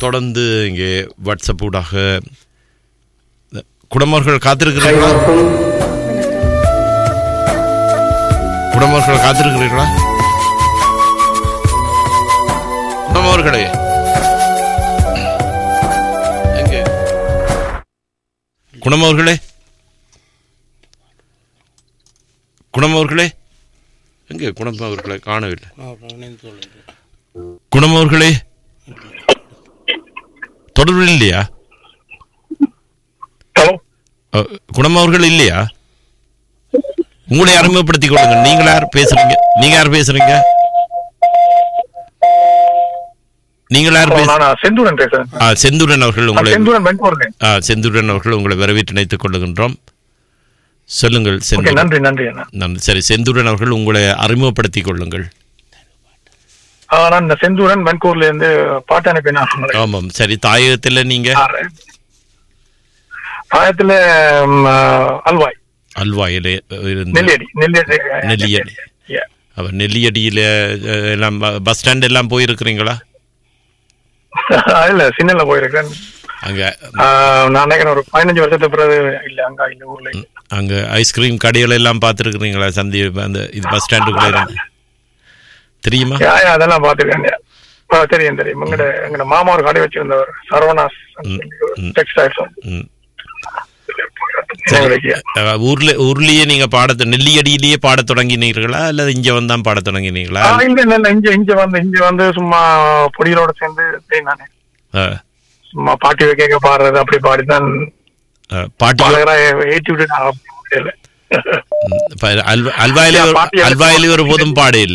தொடர்ந்து இங்கே வாட்ஸ்அப் ஊடாக குடமர்கள் காத்திருக்கிறீர்களா குடமர்கள் காத்திருக்கிறீர்களா குடமர்களே எங்கே குணமவர்களே குணமவர்களே எங்கே குணமவர்களை காணவில்லை குணமவர்களே தொடர்பில் இல்லையா ஹலோ அஹ், குணமவர்கள் இல்லையா உங்களை அறிமுகப்படுத்திக் கொள்ளுங்க நீங்க யார் பேசுறீங்க நீங்க யார் பேசுறீங்க நீங்கள் யார் பேச நான் செந்தூரன் பேசுறேன் ஆ, செந்தூரன் அவர்கள் நான் உங்களை செந்தூரன் வெண்போருங்க ஆ, செந்தூரன் அவர்கள் உங்களை வரவேற்றிணைத்துக் கொள்ளுகின்றோம் சொல்லுங்கள் ஓகே செந்தூரன் நன்றி நன்றி அண்ணா நன்றி. சரி செந்தூரன் அவர்கள் உங்களை அறிமுகப்படுத்திக் கொள்ளுங்கள் ஆ, நான் இந்த செந்தூரன் வெண்கூர்ல இருந்து பாட்டு அனுப்பினேன் உங்களுக்கு. ஆமாம் சரி தாயகத்தில் நீங்க ஆறு. ஆயிரத்துல ம், ஆ, அல்வாய் அல்வாயிலே இருந்து நெல்லியடி நெல்லியடி நெல்லியடி. Yeah. அவர் நெல்லியடியில அஹ், எல்லாம் பஸ் ஸ்டாண்ட் எல்லாம் போயிருக்கிறீங்களா இல்ல சின்னல போயிருக்கேன் அங்க ஆ, நான் நினைக்கிறேன் ஒரு பதினஞ்சு வருஷத்துக்கு பிறகு இல்ல அங்க இல்ல ஊர்ல இல்ல. அங்க ஐஸ்கிரீம் கடைகள் எல்லாம் பார்த்துருக்குறீங்களா சந்தி அந்த இது பஸ் ஸ்டாண்டுக்குள்ள இருந்து தெரியுமா யா, யா, அதெல்லாம் பாத்துருக்கேன் ஆ, தெரியும் தெரியும் எங்கட எங்கட மாமா ஒரு கடை வச்சிருந்தவர் சரவணாஸ் ம். டெக்ஸ்டைல்ஸ் ம். சரி அஹ், ஊர்ல ஊர்லயே நீங்க பாட நெல்லியடியிலேயே பாடத் தொடங்கினீர்களா அல்லது இங்க வந்தான் பாடத் தொடங்கினீங்களா இல்ல இல்ல இல்ல இங்க இங்க வந்து இங்க வந்து சும்மா பொடிகளோட சேர்ந்து அப்படியே நானு அஹ், சும்மா பாட்டி வைக்க பாடுறது அப்படி பாடிதான் அஹ், பாட்டி பாடகரா ஏற்றி விட்டு நான் அப்படி முடியல. ம், இப்ப அல்வா- அல்வாயிலே ஒரு- பாட்டி எனக்கு அல்வாயிலே ஒரு போதும் பாடு இல்ல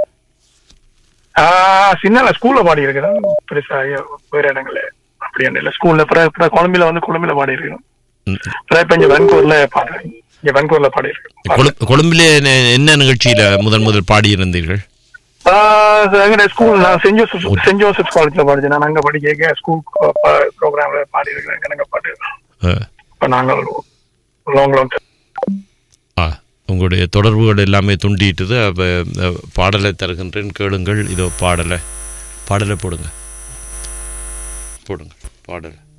ஆஹ் சின்ன ஸ்கூல்ல பாடி இருக்கிறேன் பெருசா ஐயோ, வேற இடங்கள்ல அப்படி இல்ல ஸ்கூல்ல அப்புறம் அப்புறம் கொழம்பில வந்து கொழம்பில பாடி இருக்கேன் ம். அப்புறம் இப்ப இங்க வென்கூர்ல பாடுறேன் இங்க வென்கூர்ல பாடி இருக்கேன் கொழு- கொழும்பிலே என்ன- என்ன நிகழ்ச்சியில முதன் முதல் பாடியிருந்தீர்கள் எங்க ஸ்கூல் நான் சென்ட் ஜோசப் சென்ட் ஜோசப் காலேஜ்ல படிச்சேன் நான் அங்க படிக்க ஸ்கூல் ப்ரோக்ராம்ல பாடி இருக்கிறேன் எனக்கு பாட்டு அஹ், இப்ப நாங்கள் லாங் லாங் ஆ உங்களுடைய தொடர்புகள் எல்லாமே துண்டிட்டுது அப்ப அஹ், பாடலை தருகின்றேன் கேளுங்கள் இதோ பாடலை பாடலை போடுங்க போடுங்க பாடலை